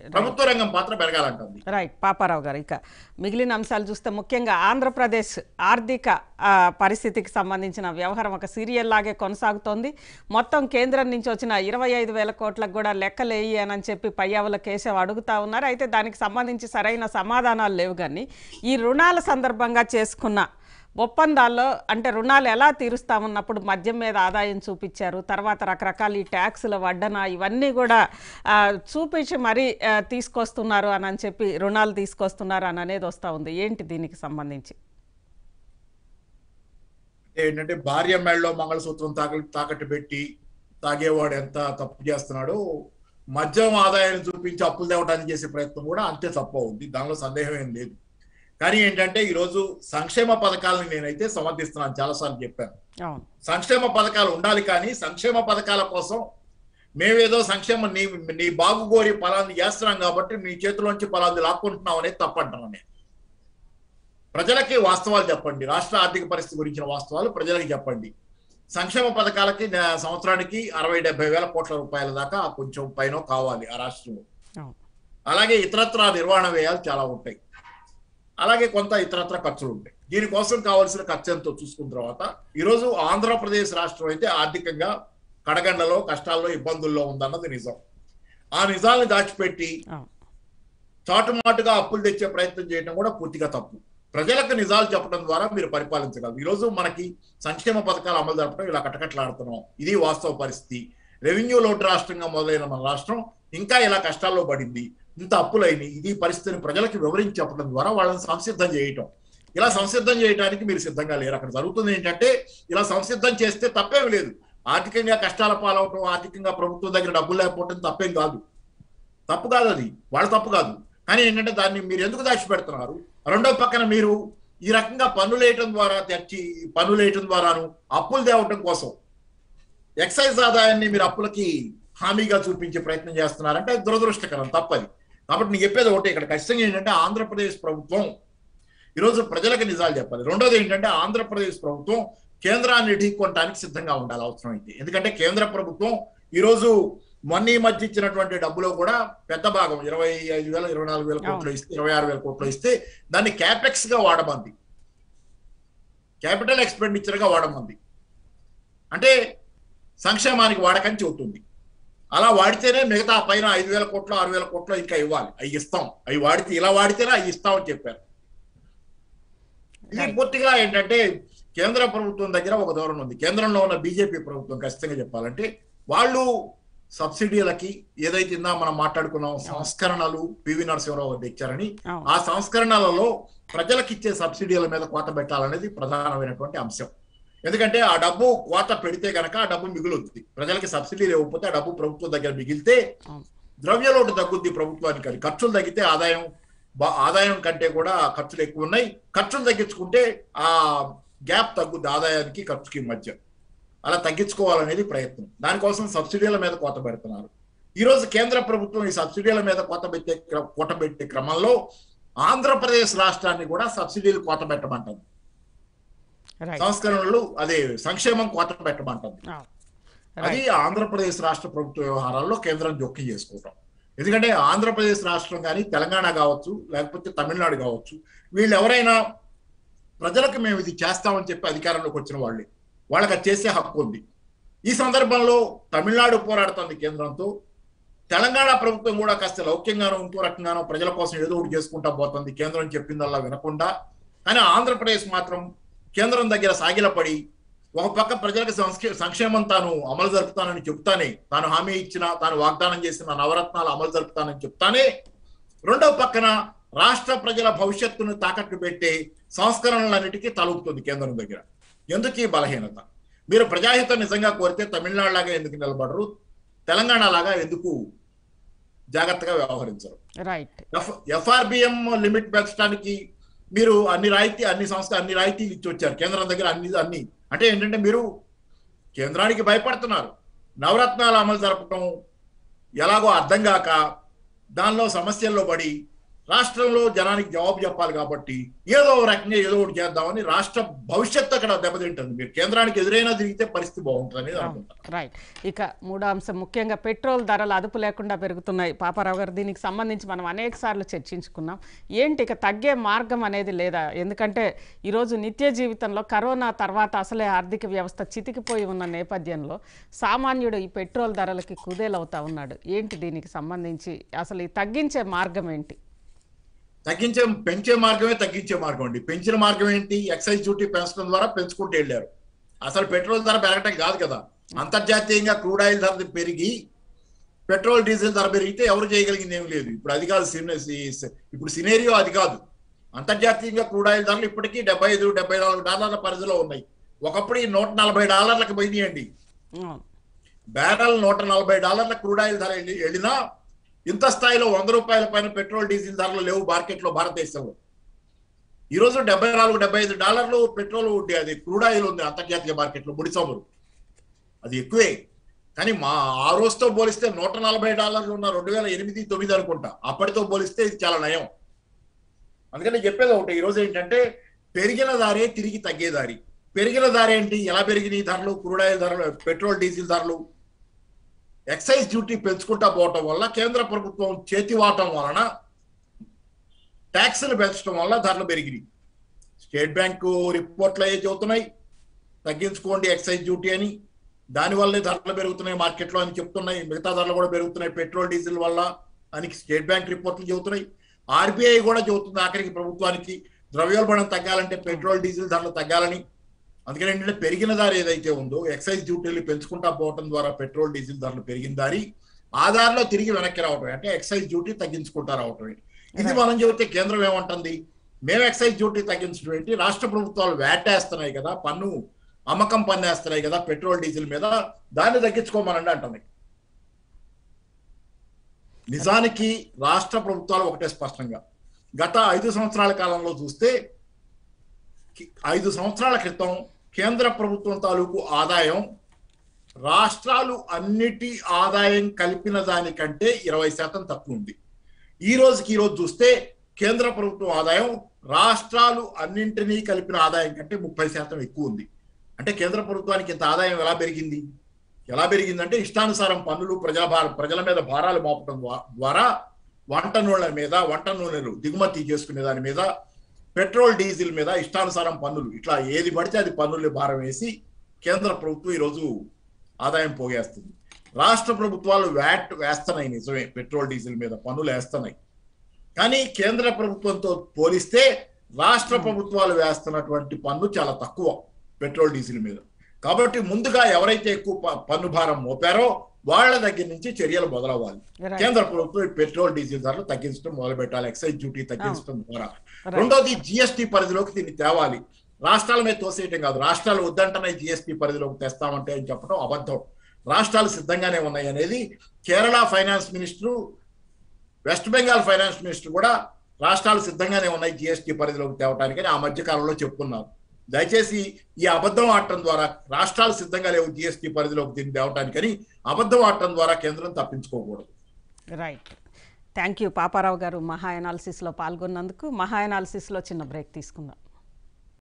ప్రభుత్వ రంగం పాత్ర పెరగాలంటుంది రైట్ పాపారావు గారు ఇక మిగిలిన అంశాలు చూస్తే ముఖ్యంగా ఆంధ్రప్రదేశ్ ఆర్థిక ఆ, పరిస్థితికి సంబంధించిన వ్యవహారం ఒక సీరియల్ లాగే కొనసాగుతోంది మొత్తం కేంద్రం నుంచి వచ్చిన ఇరవై ఐదు వేల కోట్లకు కూడా లెక్కలేయి అని చెప్పి పయ్యావుల కేశవ్ అడుగుతా ఉన్నారు అయితే దానికి సంబంధించి సరైన సమాధానాలు లేవు కానీ ఈ రుణాల సందర్భంగా చేసుకున్న ఒప్పందాల్లో అంటే రుణాలు ఎలా తీరుస్తామన్నప్పుడు మద్యం మీద ఆదాయం చూపించారు తర్వాత రకరకాల ఈ ట్యాక్సుల వడ్డన ఇవన్నీ కూడా ఆ, చూపించి మరీ ఆ, తీసుకొస్తున్నారు అని అని చెప్పి రుణాలు తీసుకొస్తున్నారు అని అనేది వస్తూ ఉంది ఏంటి దీనికి సంబంధించి ఏంటంటే భార్య మెడలో మంగళసూత్రం తాక తాకట్టు పెట్టి తాగేవాడు ఎంత తప్పు చేస్తున్నాడో మద్యం ఆదాయాన్ని చూపించి అప్పులు తేవడానికి చేసే ప్రయత్నం కూడా అంతే తప్పు అవుద్ది దానిలో సందేహం ఏం లేదు కానీ ఏంటంటే ఈరోజు సంక్షేమ పథకాలను నేనైతే సమర్థిస్తున్నాను చాలాసార్లు చెప్పాను అవును సంక్షేమ పథకాలు ఉండాలి కానీ సంక్షేమ పథకాల కోసం మేమేదో సంక్షేమ నీ నీ బాగు కోరి ఫలాన్ని చేస్తున్నాం కాబట్టి నీ చేతిలోంచి ఫలాన్ని లాక్కుంటున్నాం అనేది తప్పంటాను నేను ప్రజలకి వాస్తవాలు చెప్పండి రాష్ట్ర ఆర్థిక పరిస్థితి గురించిన వాస్తవాలు ప్రజలకు చెప్పండి సంక్షేమ పథకాలకి నే- సంవత్సరానికి అరవై డెబ్బై వేల కోట్ల రూపాయల దాకా కొంచెం పైన కావాలి ఆ రాష్ట్రంలో అవును అలాగే ఇతరత్ర నిర్వహణ వ్యయాలు చాలా ఉంటాయి అలాగే కొంత ఇతరత్ర ఖర్చులు ఉంటాయి దీనికోసం కావాల్సిన ఖర్చు ఎంతో చూసుకున్న తర్వాత ఈరోజు ఆంధ్రప్రదేశ్ రాష్ట్రం అయితే ఆర్థికంగా కడగండలో కష్టాల్లో ఇబ్బందుల్లో ఉందన్నది నిజం ఆ నిజాలను దాచిపెట్టి అవును చాటుమాటుగా అప్పులు తెచ్చే ప్రయత్నం చేయడం కూడా పూర్తిగా తప్పు ప్రజలకు నిజాలు చెప్పడం ద్వారా మీరు పరిపాలించగలరు ఈరోజు మనకి సంక్షేమ పథకాలు అమలు జరపడం ఇలా కటకట్లాడుతున్నాం ఇది వాస్తవ పరిస్థితి రెవెన్యూ లోటు రాష్ట్రంగా మొదలైన మన రాష్ట్రం ఇంకా ఇలా కష్టాల్లో పడింది ఇంత అప్పులైన ఇది పరిస్థితిని ప్రజలకు వివరించి చెప్పడం ద్వారా వాళ్ళని సంసిద్ధం చేయటం ఇలా సంసిద్ధం చేయడానికి మీరు సిద్ధంగా లేరు అక్కడ జరుగుతుంది ఏంటంటే ఇలా సంసిద్ధం చేస్తే తప్పేం లేదు ఆర్థికంగా కష్టాల పాలవటం ఆర్థికంగా ప్రభుత్వం దగ్గర డబ్బులు లేకపోవటం తప్పేం కాదు తప్పు కాదు అది వాళ్ళ తప్పు కాదు కానీ ఏంటంటే దాన్ని మీరు ఎందుకు దాచిపెడుతున్నారు రెండో పక్కన మీరు ఈ రకంగా పన్నులు వేయటం ద్వారా తెచ్చి పన్నులు వేయటం ద్వారాను అప్పులు తేవటం కోసం ఎక్సైజ్ ఆదాయాన్ని మీరు అప్పులకి హామీగా చూపించే ప్రయత్నం చేస్తున్నారంటే అది దురదృష్టకరం తప్పది కాబట్టి నేను చెప్పేది ఒకటి ఇక్కడ ఖచ్చితంగా ఏంటంటే ఆంధ్రప్రదేశ్ ప్రభుత్వం ఈరోజు ప్రజలకు నిజాలు చెప్పాలి రెండోది ఏంటంటే ఆంధ్రప్రదేశ్ ప్రభుత్వం కేంద్రాన్ని ఢీకొనడానికి సిద్ధంగా ఉండాలి అవసరం అయితే ఎందుకంటే కేంద్ర ప్రభుత్వం ఈరోజు మొన్న ఈ మధ్య ఇచ్చినటువంటి డబ్బులో కూడా పెద్ద భాగం ఇరవై ఐదు వేల ఇరవై నాలుగు వేల కోట్లు ఇస్తే ఇరవై ఆరు వేల కోట్లు ఇస్తే దాన్ని క్యాపెక్స్ గా వాడమంది క్యాపిటల్ ఎక్స్పెండిచర్ గా వాడమంది అంటే సంక్షేమానికి వాడకని చెబుతుంది అలా వాడితేనే మిగతా పైన ఐదు వేల కోట్లు ఆరు వేల కోట్లు ఇంకా ఇవ్వాలి అవి ఇస్తాం అవి వాడితే ఇలా వాడితేనే అవి ఇస్తామని చెప్పారు ఇది పూర్తిగా ఏంటంటే కేంద్ర ప్రభుత్వం దగ్గర ఒక ధోరణి ఉంది కేంద్రంలో ఉన్న బీజేపీ ప్రభుత్వం ఖచ్చితంగా చెప్పాలంటే వాళ్ళు సబ్సిడీలకి ఏదైతే ఇందా మనం మాట్లాడుకున్నాం సంస్కరణలు పివి నరసింహరావు గారు తెచ్చారని అవును ఆ సంస్కరణలలో ప్రజలకు ఇచ్చే సబ్సిడీల మీద కోత పెట్టాలనేది ప్రధానమైనటువంటి అంశం ఎందుకంటే ఆ డబ్బు కోత పెడితే గనక ఆ డబ్బు మిగులుద్ది ప్రజలకి సబ్సిడీలు ఇవ్వకపోతే ఆ డబ్బు ప్రభుత్వం దగ్గర మిగిలితే అవును. ద్రవ్యలోటు తగ్గుద్ది ప్రభుత్వానికి అది ఖర్చులు తగ్గితే ఆదాయం బా- ఆదాయం కంటే కూడా ఖర్చులు ఎక్కువ ఉన్నాయి ఖర్చులు తగ్గించుకుంటే ఆ గ్యాప్ తగ్గుద్ది ఆదాయానికి ఖర్చుకి మధ్య అలా తగ్గించుకోవాలనేది ప్రయత్నం దానికోసం సబ్సిడీల మీద కోత పెడుతున్నారు ఈ రోజు కేంద్ర ప్రభుత్వం ఈ సబ్సిడీల మీద కోత పెట్టే క్ర- కోత పెట్టే క్రమంలో ఆంధ్రప్రదేశ్ రాష్ట్రాన్ని కూడా సబ్సిడీలు కోత పెట్టమంటుంది రైట్ సంస్కరణలు అదే సంక్షేమం కోత పెట్టమంటుంది అవును అది ఆంధ్రప్రదేశ్ రాష్ట్ర ప్రభుత్వ వ్యవహారాల్లో కేంద్రం జోక్యం చేసుకోవటం ఎందుకంటే ఆంధ్రప్రదేశ్ రాష్ట్రం కానీ తెలంగాణ కావచ్చు లేకపోతే తమిళనాడు కావచ్చు వీళ్ళు ఎవరైనా ప్రజలకు మేము ఇది చేస్తామని చెప్పి అధికారంలోకి వచ్చిన వాళ్ళే వాళ్ళకి అది చేసే హక్కు ఉంది ఈ సందర్భంలో తమిళనాడు పోరాడుతుంది కేంద్రంతో తెలంగాణ ప్రభుత్వం కూడా కాస్త లౌక్యంగానో ఇంకో రకంగానో ప్రజల కోసం ఏదో ఒకటి చేసుకుంటా పోతుంది కేంద్రం చెప్పిందల్లా వినకుండా కానీ ఆంధ్రప్రదేశ్ మాత్రం కేంద్రం దగ్గర సాగిలపడి ఒక పక్క ప్రజలకు సంక్షే- సంక్షేమం తాను అమలు జరుపుతానని చెప్తానే తాను హామీ ఇచ్చిన తాను వాగ్దానం చేసిన నవరత్నాలు అమలు జరుపుతానని చెప్తానే రెండవ పక్కన రాష్ట్ర ప్రజల భవిష్యత్తును తాకట్టు పెట్టే సంస్కరణలన్నిటికీ తలుపుతుంది కేంద్రం దగ్గర ఎందుకు ఈ బలహీనత మీరు ప్రజాహితం నిజంగా కోరితే తమిళనాడు లాగా ఎందుకు నిలబడరు తెలంగాణ లాగా ఎందుకు జాగ్రత్తగా వ్యవహరించరు రైట్ ఎఫ్ ఎఫ్ఆర్బిఎం లిమిట్ పెంచడానికి మీరు అన్ని రాయితీ అన్ని సంస్థ అన్ని రాయితీలు ఇచ్చి వచ్చారు కేంద్రం దగ్గర అన్ని అన్ని అంటే ఏంటంటే మీరు కేంద్రానికి భయపడుతున్నారు నవరత్నాలు అమలు జరపటం ఎలాగో అర్థం కాక దానిలో సమస్యల్లో పడి రాష్ట్రంలో జనానికి జవాబు చెప్పాలి కాబట్టి ఏదో ఒక రకంగా ఏదో ఒకటి చేద్దామని రాష్ట్ర భవిష్యత్తు అక్కడ దెబ్బతింటుంది మీరు కేంద్రానికి ఎదురైనా తిరిగితే పరిస్థితి బాగుంటుంది అనేది అనుకుంటా రైట్ ఇక మూడో అంశం ముఖ్యంగా పెట్రోల్ ధరలు అదుపు లేకుండా పెరుగుతున్నాయి పాపారావు గారు దీనికి సంబంధించి మనం అనేక సార్లు చర్చించుకున్నాం ఏంటి ఇక తగ్గే మార్గం అనేది లేదా ఎందుకంటే ఈరోజు నిత్య జీవితంలో కరోనా తర్వాత అసలే ఆర్థిక వ్యవస్థ చితికిపోయి ఉన్న నేపథ్యంలో సామాన్యుడు ఈ పెట్రోల్ ధరలకి కుదేలవుతా ఉన్నాడు ఏంటి దీనికి సంబంధించి అసలు ఈ తగ్గించే మార్గం ఏంటి తగ్గించే పెంచే మార్గమే తగ్గించే మార్గం అండి పెంచిన మార్గం ఏంటి ఎక్సైజ్ డ్యూటీ పెంచడం ద్వారా పెంచుకుంటూ వెళ్ళారు అసలు పెట్రోల్ ధర పెరగటం కాదు కదా అంతర్జాతీయంగా క్రూడ్ ఆయిల్ ధర పెరిగి పెట్రోల్ డీజిల్ ధర పెరిగితే ఎవరు చేయగలిగింది ఏం లేదు ఇప్పుడు అది కాదు సిన్- సి- ఇప్పుడు సినేరియో అది కాదు అంతర్జాతీయంగా క్రూడ్ ఆయిల్ ధరలు ఇప్పటికీ డెబ్బై ఐదు డెబ్బై నాలుగు డాలర్ల పరిధిలో ఉన్నాయి ఒకప్పుడు ఈ నూట నలభై డాలర్లకు పోయినాయండి అవును. బ్యారల్ నూట నలభై డాలర్ల క్రూడ్ ఆయిల్ ధర వెళ్ళి- వెళ్ళినా ఇంత స్థాయిలో వంద రూపాయల పైన పెట్రోల్ డీజిల్ ధరలు లేవు మార్కెట్లో భారతదేశంలో ఈ రోజు డెబ్బై నాలుగు డెబ్బై ఐదు డాలర్లు పెట్రోల్ ఉంది అది క్రూడ్ ఆయిల్ ఉంది అంతర్జాతీయ మార్కెట్లో ముడి చమురు అది ఎక్కువే కానీ మా ఆ రోజుతో పోలిస్తే నూట నలభై డాలర్లు ఉన్న రెండు వేల ఎనిమిది తొమ్మిది అనుకుంటా అప్పటితో పోలిస్తే ఇది చాలా నయం అందుకని చెప్పేది ఒకటి ఈ రోజు ఏంటంటే పెరిగిన దారే తిరిగి తగ్గే దారి పెరిగిన దారి ఏంటి ఎలా పెరిగినాయి ధరలు క్రూడ్ ఆయిల్ ధరలు పెట్రోల్ డీజిల్ ధరలు ఎక్సైజ్ డ్యూటీ పెంచుకుంటా పోవటం వల్ల కేంద్ర ప్రభుత్వం చేతివాటం వలన ట్యాక్సులు పెంచడం వల్ల ధరలు పెరిగినాయి స్టేట్ బ్యాంకు రిపోర్ట్లు అయ్యే చెబుతున్నాయి తగ్గించుకోండి ఎక్సైజ్ డ్యూటీ అని దానివల్లే ధరలు పెరుగుతున్నాయి మార్కెట్లో అని చెప్తున్నాయి మిగతా ధరలు కూడా పెరుగుతున్నాయి పెట్రోల్ డీజిల్ వల్ల అని స్టేట్ బ్యాంక్ రిపోర్ట్లు చెబుతున్నాయి ఆర్బీఐ కూడా చెబుతుంది ఆఖరికి ప్రభుత్వానికి ద్రవ్యోల్బణం తగ్గాలంటే పెట్రోల్ డీజిల్ ధరలు తగ్గాలని అందుకని ఏంటంటే పెరిగిన ధర ఏదైతే ఉందో ఎక్సైజ్ డ్యూటీలు పెంచుకుంటా పోవటం ద్వారా పెట్రోల్ డీజిల్ ధరలు పెరిగిన దారి ఆ దారిలో తిరిగి వెనక్కి రావటం అంటే ఎక్సైజ్ డ్యూటీ తగ్గించుకుంటా రావటం ఏంటి ఇది మనం చెబితే కేంద్రం ఏమంటుంది మేము ఎక్సైజ్ డ్యూటీ తగ్గించడం ఏంటి రాష్ట్ర ప్రభుత్వాలు వ్యాట్ వేస్తున్నాయి కదా పన్ను అమ్మకం పన్ను వేస్తున్నాయి కదా పెట్రోల్ డీజిల్ మీద దాన్ని తగ్గించుకోమనండి అంటుంది నిజానికి రాష్ట్ర ప్రభుత్వాలు ఒకటే స్పష్టంగా గత ఐదు సంవత్సరాల కాలంలో చూస్తే కి- ఐదు సంవత్సరాల క్రితం కేంద్ర ప్రభుత్వం తాలూకు ఆదాయం రాష్ట్రాలు అన్నిటి ఆదాయం కలిపిన దానికంటే ఇరవై శాతం తక్కువ ఉంది ఈ రోజుకి ఈ రోజు చూస్తే కేంద్ర ప్రభుత్వం ఆదాయం రాష్ట్రాలు అన్నింటినీ కలిపిన ఆదాయం కంటే ముప్పై శాతం ఎక్కువ ఉంది అంటే కేంద్ర ప్రభుత్వానికి ఇంత ఆదాయం ఎలా పెరిగింది ఎలా పెరిగిందంటే ఇష్టానుసారం పన్నులు ప్రజల భార ప్రజల మీద భారాలు మోపడం ద్వా- ద్వారా వంట నూనెల మీద వంట నూనెలు దిగుమతి చేసుకునే దాని మీద పెట్రోల్ డీజిల్ మీద ఇష్టానుసారం పన్నులు ఇట్లా ఏది పడితే అది పన్నులు భారం వేసి కేంద్ర ప్రభుత్వం ఈరోజు ఆదాయం పోగేస్తుంది రాష్ట్ర ప్రభుత్వాలు వ్యాట్ వేస్తున్నాయి నిజమే పెట్రోల్ డీజిల్ మీద పన్నులు వేస్తున్నాయి కానీ కేంద్ర ప్రభుత్వంతో పోలిస్తే రాష్ట్ర ప్రభుత్వాలు వేస్తున్నటువంటి పన్ను చాలా తక్కువ పెట్రోల్ డీజిల్ మీద కాబట్టి ముందుగా ఎవరైతే ఎక్కువ ప- పన్ను భారం మోపారో వాళ్ళ దగ్గర నుంచి చర్యలు మొదలవ్వాలి Right. కేంద్ర ప్రభుత్వం ఈ పెట్రోల్ డీజిల్ ధరలు తగ్గించడం మొదలు పెట్టాలి ఎక్సైజ్ డ్యూటీ తగ్గించడం ద్వారా Right. రెండోది జిఎస్టి పరిధిలోకి దీన్ని తేవాలి రాష్ట్రాల మీద తోసేయటం కాదు రాష్ట్రాలు వద్దంటనే జిఎస్టి పరిధిలోకి తెస్తామంటే అని చెప్పడం అబద్ధం రాష్ట్రాలు సిద్ధంగానే ఉన్నాయి అనేది Kerala finance minister West Bengal finance minister కూడా రాష్ట్రాలు సిద్ధంగానే ఉన్నాయి జిఎస్టి పరిధిలోకి తేవటానికి ఆ మధ్య కాలంలో చెప్పుకున్నారు దయచేసి ఈ అబద్ధం ఆడటం ద్వారా రాష్ట్రాలు సిద్ధంగా లేవు జిఎస్టి పరిధిలోకి దీన్ని తేవటానికని అబద్ధం ఆడటం ద్వారా కేంద్రం తప్పించుకోకూడదు right thank you Paparao garu మహా అనాలిసిస్లో పాల్గొన్నందుకు మహా అనాలిసిస్లో చిన్న బ్రేక్ తీసుకుందాం